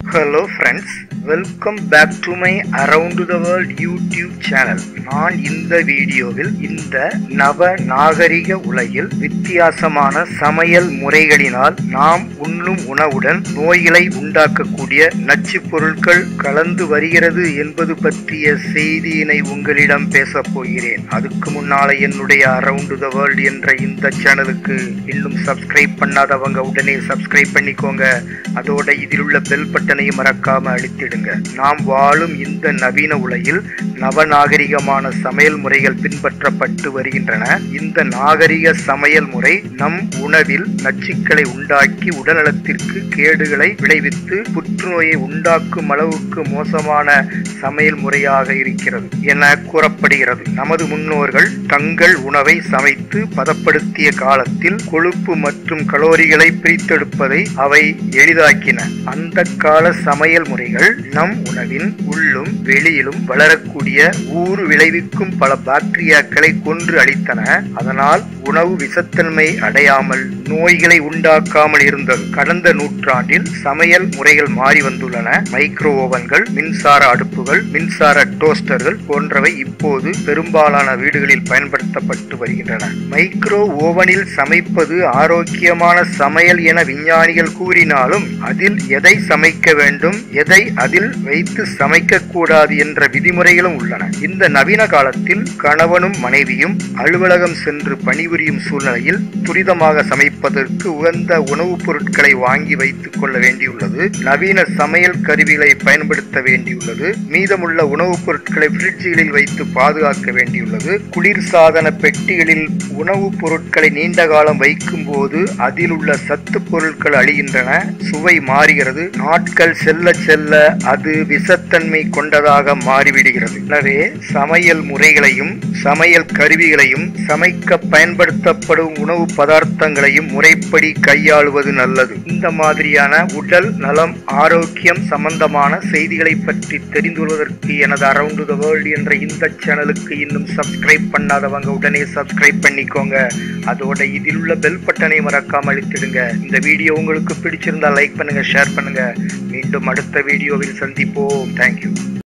hello friends welcome back to my around the world YouTube channel நான் இந்த வீடியோவில் இந்த நவ நாகரிக உலகில் வித்தியாசமான சமையல் முறைகளினால் நாம் உண்ணும் உணவுடன் நோய்களை உண்டாக்கக்கூடிய நச்சுப் பொருட்கள் கலந்து வருகிறது என்பது பற்றிய செய்தியினை உங்களிடம் பேசப் போகிறேன் அதுக்கு முன்னால என்னுடைய அரவுண்ட் த வேர்ல்ட் என்ற இந்த சேனலுக்கு இன்னும் சப்ஸ்கிரைப் பண்ணாதவங்க உடனே சப்ஸ்கிரைப் பண்ணிக்கோங்க அதோட இதில் உள்ள பெல் பட்டனையும் மறக்காம அழுத்திடுங்க நாம் வாழும் இந்த நவீன உலகில் நவநாகரிகமான சமையல் முறைகள் பின்பற்றப்பட்டு வருகின்றன இந்த நாகரிக சமையல் முறை நம் உணவில் நச்சுக்களை உண்டாக்கி உடல்நலத்திற்கு கேடுகளை விளைவித்து புற்றுநோயை உண்டாக்கும் அளவுக்கு மோசமான சமையல் முறையாக இருக்கிறது என கூறப்படுகிறது நமது முன்னோர்கள் தங்கள் உணவை சமைத்து பதப்படுத்திய காலத்தில் கொழுப்பு மற்றும் கலோரிகளை பிரித்தெடுப்பதை அவை எளிதாக்கின அந்த கால சமையல் முறைகள் நம் உணவின் உள்ளும் வெளியிலும் வளரக்கூடிய ஊறு விளைவிக்கும் பல பாக்டீரியாக்களை கொன்று அழித்தன அதனால் உணவு விஷத்தன்மை அடையாமல் நோய்களை உண்டாக்காமல் இருந்தது கடந்த நூற்றாண்டில் சமையல் முறைகள் மாறி வந்துள்ளன மைக்ரோ ஓவன்கள் மின்சார அடுப்புகள் மின்சார டோஸ்டர்கள் போன்றவை இப்போது பெரும்பாலான வீடுகளில் பயன்படுத்தப்பட்டு வருகின்றன மைக்ரோ ஓவனில் சமைப்பது ஆரோக்கியமான சமையல் என விஞ்ஞானிகள் கூறினாலும் அதில் எதை சமைக்க வேண்டும் எதை அதில் வைத்து சமைக்க கூடாது என்ற விதிமுறைகளும் உள்ளன இந்த நவீன காலத்தில் கணவனும் மனைவியும் அலுவலகம் சென்று பணிபுரியும் சூழ்நிலையில் துரிதமாக சமைப்பதற்கு உகந்த உணவுப் பொருட்களை வாங்கி வைத்துக் கொள்ள வேண்டியுள்ளது நவீன சமையல் கருவிகளை பயன்படுத்த வேண்டியுள்ளது மீதமுள்ள உணவுப் பொருட்களை பிரிட்ஜுகளில் வைத்து பாதுகாக்க வேண்டியுள்ளது குளிர்சாதன பெட்டிகளில் உணவுப் பொருட்களை நீண்ட காலம் வைக்கும் போது அதில் உள்ள சத்து பொருட்கள் அழிகின்றன சுவை மாறுகிறது நாட்கள் செல்ல செல்ல அது விஷத்தன்மை கொண்டதாக மாறிவிடுகிறது எனவே சமையல் முறைகளையும் சமையல் கருவிகளையும் சமைக்க பயன்படுத்தப்படும் உணவு பதார்த்தங்களையும் முறைப்படி கையாளுவது நல்லது இந்த மாதிரியான உடல் நலம் ஆரோக்கியம் சம்பந்தமான செய்திகளை பற்றி தெரிந்து கொள்வதற்கு எனது அரவுண்ட் த வேர்ல்டு என்ற இந்த சேனலுக்கு இன்னும் சப்ஸ்கிரைப் பண்ணாதவங்க உடனே சப்ஸ்கிரைப் பண்ணிக்கோங்க அதோட இதில் உள்ள பெல் பட்டனை மறக்காம அழுத்திடுங்க இந்த வீடியோ உங்களுக்கு பிடிச்சிருந்தா லைக் பண்ணுங்க ஷேர் பண்ணுங்க மீண்டும் அடுத்த வீடியோவில் சந்திப்போம் தேங்க்யூ